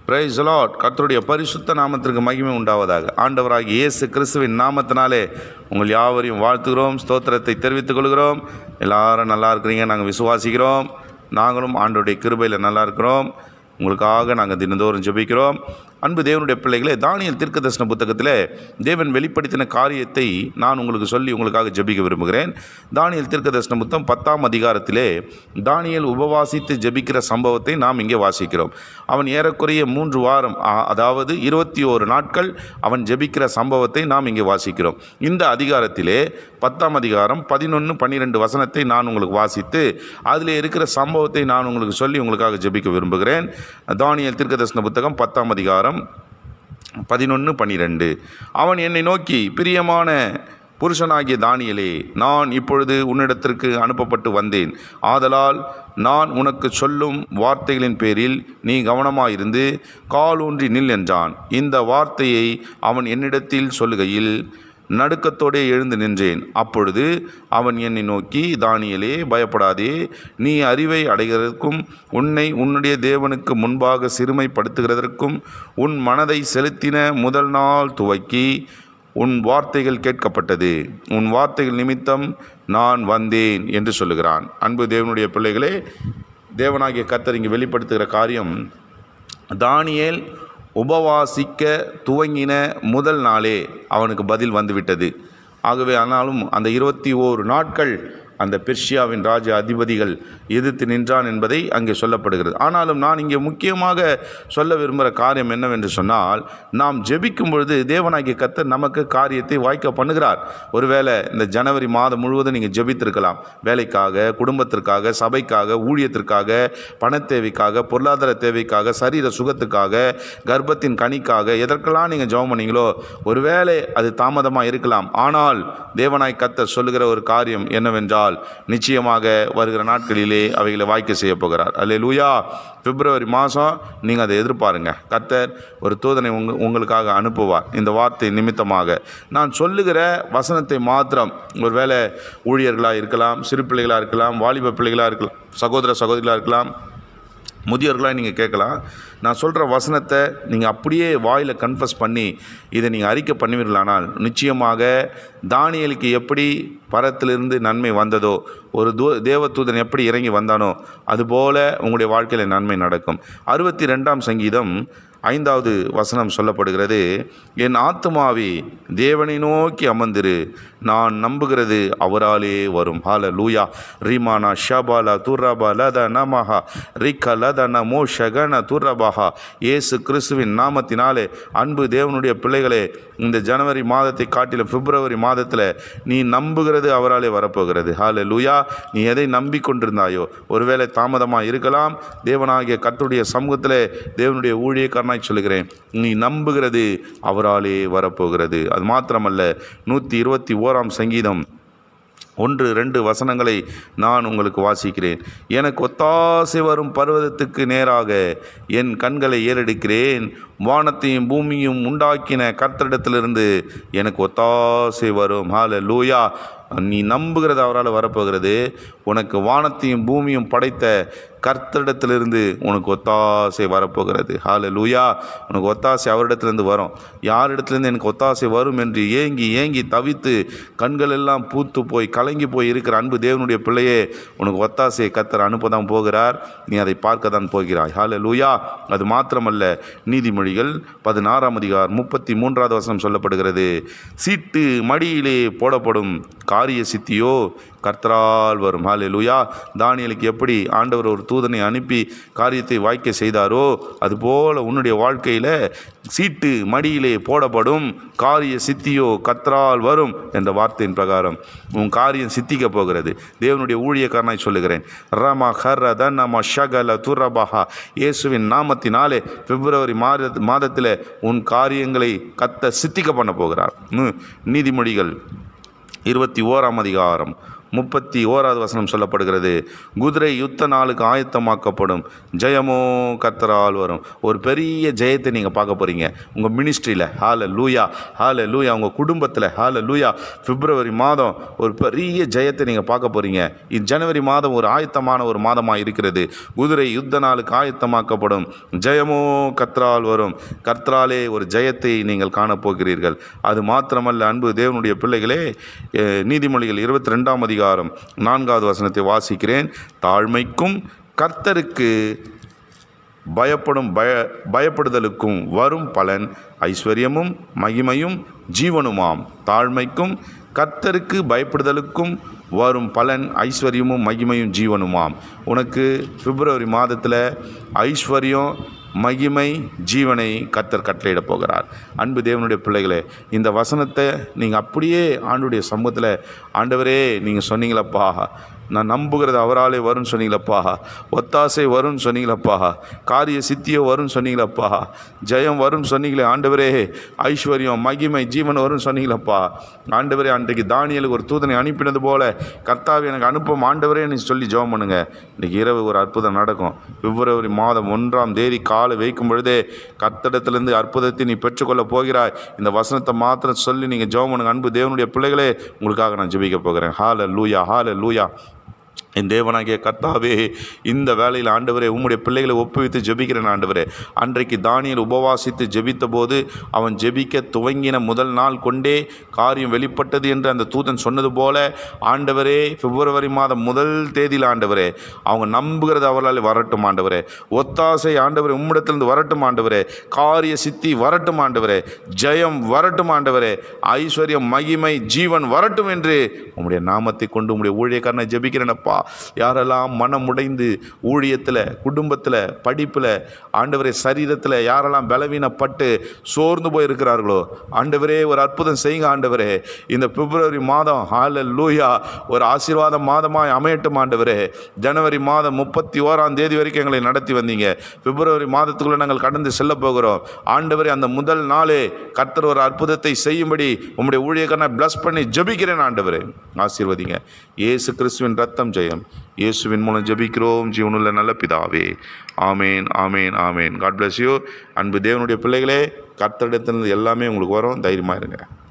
price Lord கர்த்தருடைய பரிசுத்த நாமத்திற்கு மகிமை உண்டாவதாக ஆண்டவராகிய இயேசு கிறிஸ்துவின் நாமத்தினாலே உங்கள் யாவரையும் வாழ்த்துகிறோம் ஸ்தோத்திரத்தை தெரிவித்துக் கொள்கிறோம் எல்லாரும் நல்லா இருக்கிறீங்க நாங்கள் விசுவாசிக்கிறோம் நாங்களும் ஆண்டவருடைய கிருபையில் நல்லா இருக்கிறோம் உங்களுக்காக நாங்கள் தினந்தோறும் ஜெபிக்கிறோம் அன்பு தேவனுடைய பிள்ளைகளே தானியல் தீர்க்கதர்சன புத்தகத்தில் தேவன் வெளிப்படுத்தின காரியத்தை நான் உங்களுக்கு சொல்லி உங்களுக்காக ஜெபிக்க விரும்புகிறேன் தானியல் தீர்க்கதர்சன புத்தகம் பத்தாம் அதிகாரத்திலே தானியல் உபவாசித்து ஜெபிக்கிற சம்பவத்தை நாம் இங்கே வாசிக்கிறோம் அவன் ஏறக்குறைய மூன்று வாரம் அ- அதாவது இருபத்தி ஓரு நாட்கள் அவன் ஜெபிக்கிற சம்பவத்தை நாம் இங்கே வாசிக்கிறோம் இந்த அதிகாரத்திலே பத்தாம் அதிகாரம் பதினொன்று பன்னிரெண்டு வசனத்தை நான் உங்களுக்கு வாசித்து அதில் இருக்கிற சம்பவத்தை நான் உங்களுக்கு சொல்லி உங்களுக்காக ஜெபிக்க விரும்புகிறேன் தானியல் தீர்க்கதர்சன புத்தகம் பத்தாம் அதிகாரம் பதினொன்று பன்னிரெண்டு அவன் என்னை நோக்கி பிரியமான புருஷனாகிய தானியலே நான் இப்பொழுது உன்னிடத்திற்கு அனுப்பப்பட்டு வந்தேன் ஆதலால் நான் உனக்கு சொல்லும் வார்த்தைகளின் பேரில் நீ கவனமாயிருந்து காலூன்றி நில் என்றான் இந்த வார்த்தையை அவன் என்னிடத்தில் சொல்லுகையில் நடுக்கத்தோடே எழுந்து நின்றேன் அப்பொழுது அவன் என்னை நோக்கி தானியலே பயப்படாதே நீ அறிவை அடைகிறதற்கும் உன்னை உன்னுடைய தேவனுக்கு முன்பாக சிறுமைப்படுத்துகிறதற்கும் உன் மனதை செலுத்தின முதல் நாள் துவக்கி உன் வார்த்தைகள் கேட்கப்பட்டது உன் வார்த்தைகள் நிமித்தம் நான் வந்தேன் என்று சொல்லுகிறான் அன்பு தேவனுடைய பிள்ளைகளே தேவனாகிய கர்த்தர் இங்கே வெளிப்படுத்துகிற காரியம் தானியேல் உபவாசிக்க துவங்கின முதல் நாளே அவனுக்கு பதில் வந்துவிட்டது ஆகவே ஆனாலும் அந்த இருபத்தி ஓரு நாட்கள் அந்த பெர்ஷியாவின் ராஜ அதிபதிகள் எதிர்த்து நின்றான் என்பதை அங்கே சொல்லப்படுகிறது ஆனாலும் நான் இங்கே முக்கியமாக சொல்ல விரும்புகிற காரியம் என்னவென்று சொன்னால் நாம் ஜெபிக்கும் பொழுது தேவனாகிய கர்த்தர் நமக்கு காரியத்தை வாய்க்க பண்ணுகிறார் ஒருவேளை இந்த ஜனவரி மாதம் முழுவதும் நீங்கள் ஜெபித்திருக்கலாம் வேலைக்காக குடும்பத்திற்காக சபைக்காக ஊழியத்திற்காக பணத் தேவைக்காக பொருளாதார தேவைக்காக சரீர சுகத்துக்காக கர்ப்பத்தின் கனிக்காக எதற்கெல்லாம் நீங்கள் ஜெபம் பண்ணீங்களோ ஒருவேளை அது தாமதமாக இருக்கலாம் ஆனால் தேவனாய் கர்த்தர் சொல்லுகிற ஒரு காரியம் என்னவென்றால் நிச்சயமாக வருகிற நாட்களிலே அவைகளை வாய்க்க செய்ய போகிறார் அல்லே லூயா பிப்ரவரி மாதம் நீங்கள் அதை எதிர்பாருங்க கர்த்தர் ஒரு தூதனை உங்க உங்களுக்காக அனுப்புவார் இந்த வார்த்தை நிமித்தமாக நான் சொல்லுகிற வசனத்தை மாத்திரம் ஒருவேளை ஊழியர்களாக இருக்கலாம் சிறு பிள்ளைகளாக இருக்கலாம் வாலிப பிள்ளைகளாக இருக்கலாம் சகோதர சகோதரிகளாக இருக்கலாம் முதியோர்களாக நீங்கள் கேட்கலாம் நான் சொல்கிற வசனத்தை நீங்கள் அப்படியே வாயில் கன்ஃபஸ் பண்ணி இதை நீங்கள் அறிக்கை பண்ணுவீர்களானால் நிச்சயமாக தானியலுக்கு எப்படி பரத்திலிருந்து நன்மை வந்ததோ ஒரு தூ தேவதூதன் எப்படி இறங்கி வந்தானோ அதுபோல உங்களுடைய வாழ்க்கையில் நன்மை நடக்கும் அறுபத்தி ரெண்டாம் சங்கீதம் ஐந்தாவது வசனம் சொல்லப்படுகிறது என் ஆத்துமாவே தேவனை நோக்கி அமர்ந்திரு நான் நம்புகிறது அவராலே வரும் ஹால லூயா ரீமானா ஷபாலா துர்ரபா லத நமஹா ரிக்க லத நமோ ஷகன துர்ரபஹா இயேசு கிறிஸ்துவின் நாமத்தினாலே அன்பு தேவனுடைய பிள்ளைகளே இந்த ஜனவரி மாதத்தை காட்டிலும் பிப்ரவரி மாதத்தில் நீ நம்புகிறது அவராலே வரப்போகிறது ஹால லூயா நீ எதை நம்பிக்கொண்டிருந்தாயோ ஒருவேளை தாமதமாக இருக்கலாம் தேவனாகிய கர்த்தருடைய சமூகத்தில் தேவனுடைய ஊழியக்காரனாய் சொல்லுகிறேன் நீ நம்புகிறது அவராலே வரப்போகிறது அது மாத்திரமல்ல நூற்றி இருபத்தி ஓராம் சங்கீதம் ஒன்று ரெண்டு வசனங்களை நான் உங்களுக்கு வாசிக்கிறேன் எனக்கு ஒத்தாசை வரும் பர்வதத்துக்கு நேராக என் கண்களை ஏறெடுக்கிறேன் வானத்தையும் பூமியும் உண்டாக்கின கர்த்தரிடத்திலிருந்து எனக்கு ஒத்தாசை வரும் ஹால லூயா நீ நம்புகிறது அவரால் வரப்போகிறது உனக்கு வானத்தையும் பூமியும் படைத்த கர்த்தரிடத்திலிருந்து உனக்கு ஒத்தாசை வரப்போகிறது ஹால லூயா உனக்கு ஒத்தாசை அவரிடத்திலிருந்து வரும் யாரிடத்திலிருந்து எனக்கு ஒத்தாசை வரும் என்று ஏங்கி ஏங்கி தவித்து கண்கள் எல்லாம் பூத்து போய் கலங்கி போய் இருக்கிற அன்பு தேவனுடைய பிள்ளையே உனக்கு ஒத்தாசையை கத்தர் அனுப்ப தான் போகிறார் நீ அதை பார்க்க தான் போகிறாய் ஹால லூயா அது மாத்திரமல்ல நீதிமொழிகள் பதினாறாம் அதிகார் முப்பத்தி மூன்றாவது வசனம் சொல்லப்படுகிறது சீட்டு மடியிலே போடப்படும் காரிய சித்தியோ கர்த்தரால் வரும் ஹாலே லூயா தானியலுக்கு எப்படி ஆண்டவர் ஒரு தூதனை அனுப்பி காரியத்தை வாய்க்க செய்தாரோ அதுபோல உன்னுடைய வாழ்க்கையில் சீட்டு மடியிலே போடப்படும் காரிய சித்தியோ கர்த்தரால் வரும் என்ற வார்த்தையின் பிரகாரம் உன் காரியம் சித்திக்க போகிறது தேவனுடைய ஊழியக்காரனாய் சொல்லுகிறேன் ரம ஹர தனம ஷகல துரபஹா இயேசுவின் நாமத்தினாலே பிப்ரவரி மாத மாதத்தில் உன் காரியங்களை கத்த சித்திக்க பண்ண போகிறார் ம், நீதிமொழிகள் இருபத்தி ஓராம் அதிகாரம் முப்பத்தி ஓராவது வசனம் சொல்லப்படுகிறது குதிரை யுத்த நாளுக்கு ஆயத்தமாக்கப்படும் ஜெயமோ கர்த்தரால் வரும் ஒரு பெரிய ஜெயத்தை நீங்கள் பார்க்க போகிறீங்க உங்கள் மினிஸ்ட்ரியில் ஹால லூயா ஹால லூயா உங்கள் குடும்பத்தில் ஹால லூயா பிப்ரவரி மாதம் ஒரு பெரிய ஜெயத்தை நீங்கள் பார்க்க போகிறீங்க இது ஜனவரி மாதம் ஒரு ஆயத்தமான ஒரு மாதமாக இருக்கிறது குதிரை யுத்த நாளுக்கு ஆயத்தமாக்கப்படும் ஜெயமோ கர்த்தரால் வரும் கர்த்தராலே ஒரு ஜெயத்தை நீங்கள் காணப்போகிறீர்கள் அது மாத்திரமல்ல அன்பு தேவனுடைய பிள்ளைகளே அஹ், நீதிமொழிகள் இருபத்தி ரெண்டாம் அதிகாரம் நான்காவது வசனத்தை வாசிக்கிறேன் தாழ்மைக்கும் கர்த்தருக்கு பயப்படும் பய பயப்படுதலுக்கும் வரும் பலன் ஐஸ்வர்யமும் மகிமையும் ஜீவனுமாம் தாழ்மைக்கும் கர்த்தருக்கு பயப்படுதலுக்கும் வரும் பலன் ஐஸ்வர்யமும் மகிமையும் ஜீவனுமாம் உனக்கு பிப்ரவரி மாதத்தில் ஐஸ்வர்யம் மகிமை ஜீவனை கர்த்தர் கட்டளையிட போகிறார் அன்பு தேவனுடைய பிள்ளைகளே இந்த வசனத்தை நீங்கள் அப்படியே ஆண்டுடைய சமூகத்தில் ஆண்டவரே நீங்கள் சொன்னீங்களப்பா நான் நம்புகிறது அவராலே வரும்னு சொன்னீங்களப்பா ஒத்தாசை வரும்னு சொன்னீங்களப்பா காரிய சித்தியோ வரும்னு சொன்னீங்களப்பா ஜெயம் வரும்னு சொன்னீங்களே ஆண்டவரே ஐஸ்வர்யம் மகிமை ஜீவன் வரும்னு சொன்னீங்களப்பா ஆண்டவரே அன்றைக்கு தானியலுக்கு ஒரு தூதனை அனுப்பினது போல கர்த்தாவை எனக்கு அனுப்பும் ஆண்டவரே நீ சொல்லி ஜெபம் பண்ணுங்க இன்னைக்கு இரவு ஒரு அற்புதம் நடக்கும் பிப்ரவரி மாதம் ஒன்றாம் தேதி காலை வைக்கும் பொழுதே கர்த்தடத்திலிருந்து அற்புதத்தை நீ பெற்றுக்கொள்ள போகிறாய் இந்த வசனத்தை மாத்திரம் சொல்லி நீங்கள் ஜெபம் பண்ணுங்க அன்பு தேவனுடைய பிள்ளைகளே உங்களுக்காக நான் ஜெபிக்க போகிறேன் ஹால லூயா ஹால லூயா என் தேவனாகிய கர்த்தாவே இந்த வேளையில் ஆண்டவரே உம்முடைய பிள்ளைகளை ஒப்புவித்து ஜெபிக்கிறேன் ஆண்டவரே அன்றைக்கு தானியல் உபவாசித்து ஜெபித்த போது அவன் ஜெபிக்க துவங்கின முதல் நாள் கொண்டே காரியம் வெளிப்பட்டது என்று அந்த தூதன் சொன்னது போல ஆண்டவரே பிப்ரவரி மாதம் முதல் தேதியில் ஆண்டவரே அவங்க நம்புகிறது அவர்களால் வரட்டும் ஆண்டவரே ஒத்தாசை ஆண்டவரே உம்மிடத்திலிருந்து வரட்டும் ஆண்டவரே காரிய சித்தி வரட்டும் ஆண்டவரே ஜெயம் வரட்டும் ஆண்டவரே ஐஸ்வர்யம் மகிமை ஜீவன் வரட்டும் என்று உம்முடைய நாமத்தை கொண்டு உம்முடைய ஊழியக்காரனை ஜெபிக்கிறேனப்பா யாரெல்லாம் மனம் உடைந்து ஊழியத்தில் குடும்பத்தில் படிப்பில் ஆண்டவரே சரீரத்தில் யாரெல்லாம் பலவீனப்பட்டு சோர்ந்து போயிருக்கிறார்களோ ஆண்டவரே ஒரு அற்புதம் செய்யுங்க ஆண்டவரே இந்த பிப்ரவரி மாதம் ஹால லூயா ஒரு ஆசீர்வாத மாதமாய் அமையட்டும் ஆண்டவரே ஜனவரி மாதம் முப்பத்தி ஓராம் தேதி வரைக்கும் எங்களை நடத்தி வந்தீங்க பிப்ரவரி மாதத்துக்குள்ளே நாங்கள் கடந்து செல்ல போகிறோம் ஆண்டவரே அந்த முதல் நாளே கர்த்தர் ஒரு அற்புதத்தை செய்யும்படி உம்முடைய ஊழியக்காரனை ப்ளஸ் பண்ணி ஜெபிக்கிறேன் ஆண்டவரே ஆசீர்வதிங்க இயேசு கிறிஸ்துவின் ரத்தம் ஜெயம் இயேசுவின் மூலம் ஜெபிக்கிறோம் ஜீவனுள்ள நல்ல பிதாவே ஆமேன் ஆமேன் ஆமேன் காட் bless யூ அன்பு தேவனுடைய பிள்ளைகளே கர்த்தரிடத்திலிருந்து எல்லாமே உங்களுக்கு வரும் தைரியமாக இருங்க